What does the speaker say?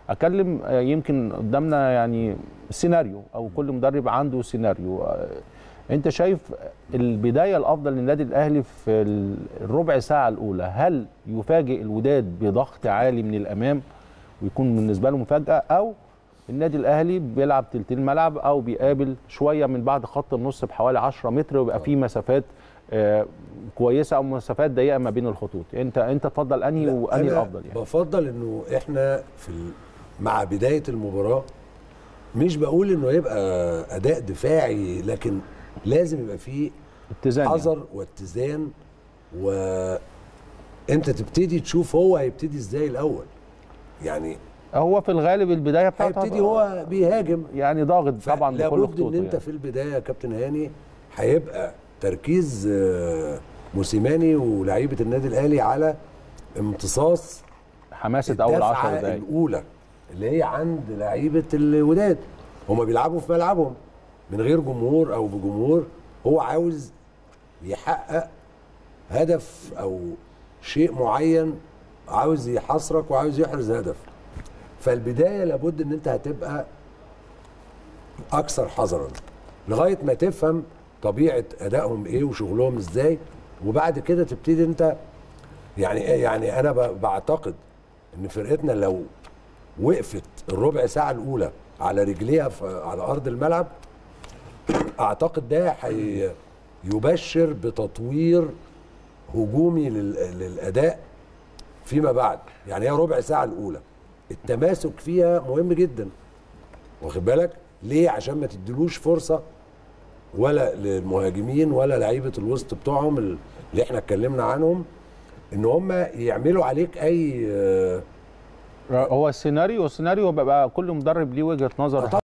اكلم آه، يمكن قدامنا يعني سيناريو او كل مدرب عنده سيناريو آه، انت شايف البدايه الافضل للنادي الاهلي في ال- الربع ساعه الاولى هل يفاجئ الوداد بضغط عالي من الامام ويكون بالنسبه له مفاجاه او النادي الاهلي بيلعب تلتين الملعب او بيقابل شويه من بعد خط النص بحوالي 10 متر ويبقى في مسافات آه، كويسه او مسافات ضيقه ما بين الخطوط انت انت تفضل انهي لا، وانهي أنا الافضل يعني بفضل انه احنا في ال... مع بدايه المباراه مش بقول انه يبقى اداء دفاعي لكن لازم يبقى فيه اتزان يعني. حذر واتزان وانت تبتدي تشوف هو هيبتدي ازاي الاول يعني هو في الغالب البدايه بتاعته هيبتدي هو بيهاجم يعني ضاغط طبعا بكل لابد ان خطوطه انت يعني. في البدايه يا كابتن هاني هيبقى تركيز آه، موسيماني ولاعيبه النادي الاهلي على امتصاص حماسه اول 10 الدفعة دقائق الاولى اللي هي عند لعيبه الوداد هما بيلعبوا في ملعبهم من غير جمهور او بجمهور هو عاوز يحقق هدف او شيء معين عاوز يحصرك وعاوز يحرز هدف فالبدايه لابد ان انت هتبقى اكثر حذرا لغايه ما تفهم طبيعه ادائهم ايه وشغلهم ازاي وبعد كده تبتدي انت يعني ايه يعني انا ب- بعتقد ان فرقتنا لو وقفت الربع ساعه الاولى على رجليها في على ارض الملعب اعتقد ده حي يبشر بتطوير هجومي لل- للاداء فيما بعد يعني هي ربع ساعه الاولى التماسك فيها مهم جدا واخد بالك ليه عشان ما تديلوش فرصه ولا للمهاجمين ولا لعيبه الوسط بتوعهم اللي احنا اتكلمنا عنهم ان هم يعملوا عليك اي آه، هو السيناريو السيناريو بيبقى كل مدرب ليه وجهه نظر